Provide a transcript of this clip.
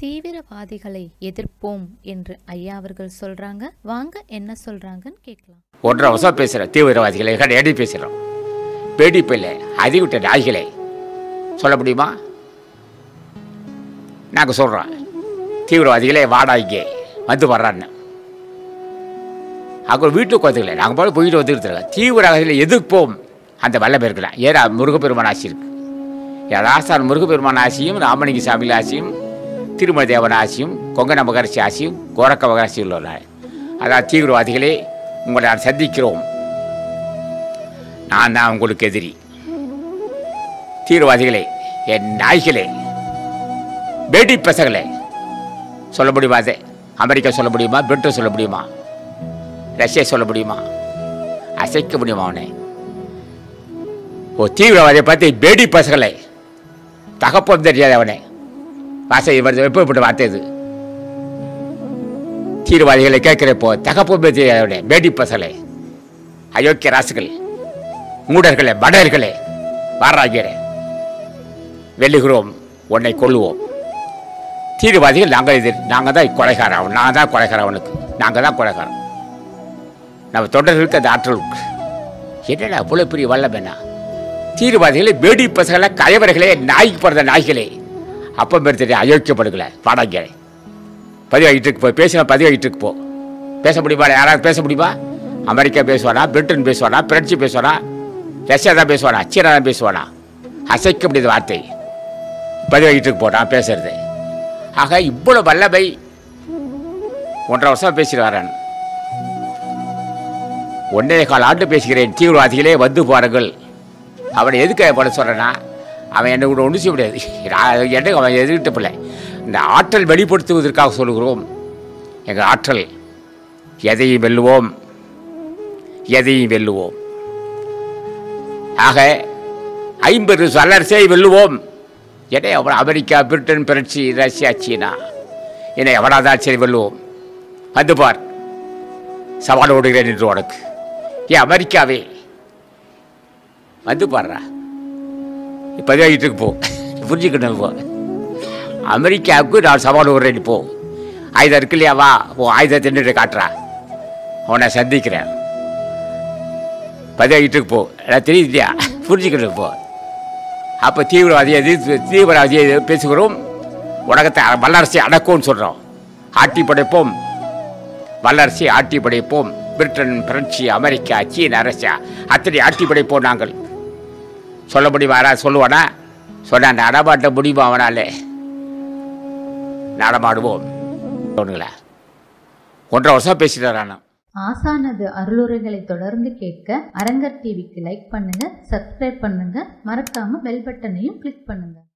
தீவிரவாதிகளை எதிர்ப்போம் என்று ஐயா அவர்கள் சொல்றாங்க வாங்க என்ன சொல்றாங்கன்னு கேட்கலாம் ஒன்றரை வருஷம் பேசுகிறோம் தீவிரவாதிகளை எடி பேசுகிறோம் வெடிப்பில்லை அதிவிட்ட நாய்களே சொல்ல முடியுமா நாங்கள் சொல்கிறோம் தீவிரவாதிகளே வாடா இங்கே வந்து வர்றான்னு அப்புறம் வீட்டுக்கு வந்துக்கல நாங்கள் போல போயிட்டு வந்துருக்குறோம் தீவிரவாதிகளை எதிர்ப்போம் அந்த வல்லமை இருக்கலாம் ஏன்னா முருகப்பெருமான் ஆசி இருக்கு ராசான் முருகப்பெருமான் ஆசியும் ராமலிங்க சாமியில் ஆசியும் திருமல தேவன் ஆசியும் கொங்கண மகரிஷி ஆசியும் கோரக்க மகரிஷி உள்ள அதான் தீவிரவாதிகளே உங்களை நான் சந்திக்கிறோம் நான் தான் உங்களுக்கு எதிரி தீவிரவாதிகளே என் நாய்களே பேடி பசங்களே சொல்ல முடியுமா அது அமெரிக்கா சொல்ல முடியுமா பிரிட்டன் சொல்ல முடியுமா ரஷ்யா சொல்ல முடியுமா அசைக்க முடியுமா அவனை ஓ தீவிரவாதியை பார்த்து பேடி பசங்களே தகப்பம் தெரியாது அவனை வாசை எப்படிப்பட்ட வார்த்தை இது தீவிரவாதிகளை கேட்கிறப்போ தகப்பம் தெரியாது அவனை பேடி பசங்களே அயோக்கிய ராசுகள் மூடர்களே மடர்களே வாராகிறே வெல்லுகிறோம் உன்னை கொள்ளுவோம் தீவிரவாதிகள் நாங்கள் இது நாங்கள் தான் கொலைகாரன் அவன் நான் தான் கொலைகாரன் அவனுக்கு நாங்கள் தான் கொலைகாரன் நம்ம தொண்டர்களுக்கு அந்த ஆற்றல் இருக்கு. என்னடா அவ்வளோ பெரிய வல்லமைனா தீவிரவாதிகளே பேடி பசங்களே கயவர்களே நாய்க்கு பிறந்த நாய்களே அப்போ பேர் தெரியும் அயோக்கியப்படுகல பாடாங்க பதிவாகிட்டு இருக்கு போ பேசினா பதிவாகிட்டு இருக்கு போ பேச முடியுமா யாராவது பேச முடியுமா அமெரிக்கா பேசுவானா பிரிட்டன் பேசுவானா பிரெஞ்சு பேசுவானா ரஷ்யா தான் பேசுவானா சீனா தான் பேசுவானா அசைக்க முடியாத வார்த்தை பதிவாகிட்டு இருக்கு போ நான் பேசுறது ஆக இவ்வளோ வல்லமை ஒன்றரை வருஷம் பேசிட்டு வரேன் ஒன்றே கால் ஆண்டு பேசுகிறேன் தீவிரவாதிகளே வந்து பாருங்கள் அவனை எதுக்கு பண்ண சொல்கிறேன்னா அவன் என்னை கூட ஒன்றும் செய்ய முடியாது நான் என்ன அவன் எதிர்கிட்ட பிள்ளை இந்த ஆற்றல் வெளிப்படுத்துவதற்காக சொல்லுகிறோம் எங்கள் ஆற்றல் எதையும் வெல்லுவோம் எதையும் வெல்லுவோம் ஆக ஐம்பது வல்லரசை வெல்லுவோம் என்னை அவன் America Britain French Russia China என்னை எவனாதான் சரி வெல்லுவோம் வந்து பார் சவால் ஓடுகிறேன் என்று உனக்கு ஏன் அமெரிக்காவே வந்து பாடுறா பதிவாகிட்டு இருக்கு போ புரிஞ்சுக்கணும் போ அமெரிக்காவுக்கு நான் சவால் விடுறேன் போ ஆயுதம் இருக்கு இல்லையா வா ஓ ஆயுதத்தை நின்று காட்டுறா அவனை சந்திக்கிறேன் பதிவாகிட்டு இருக்கு போ எல்லாம் தெரியுது இல்லையா புரிஞ்சுக்கணும் போ அப்போ தீவிரவாதியை எதிர்த்து தீவிரவாதியை எதிர்த்து பேசுகிறோம் உலகத்தை வல்லரசை அடக்கும்னு சொல்கிறோம் ஆட்டி படைப்போம் வல்லரசை ஆட்டி படைப்போம் Britain French America China Russia அத்தனை ஆட்டி படைப்போம் நாங்கள் சொல்ல முடியுமா யாராவது சொல்லுவானா சொன்ன நடமாட்ட முடியுமா அவனாலே நடமாடுவோம் ஒன்றுங்களா ஒன்றரை வருஷம் பேசிட்டு நான் ஆசானது அருளுரைகளை தொடர்ந்து கேட்க அரங்கர் டிவிக்கு லைக் பண்ணுங்க சப்ஸ்கிரைப் பண்ணுங்க மறக்காம பெல் பட்டனையும் கிளிக் பண்ணுங்க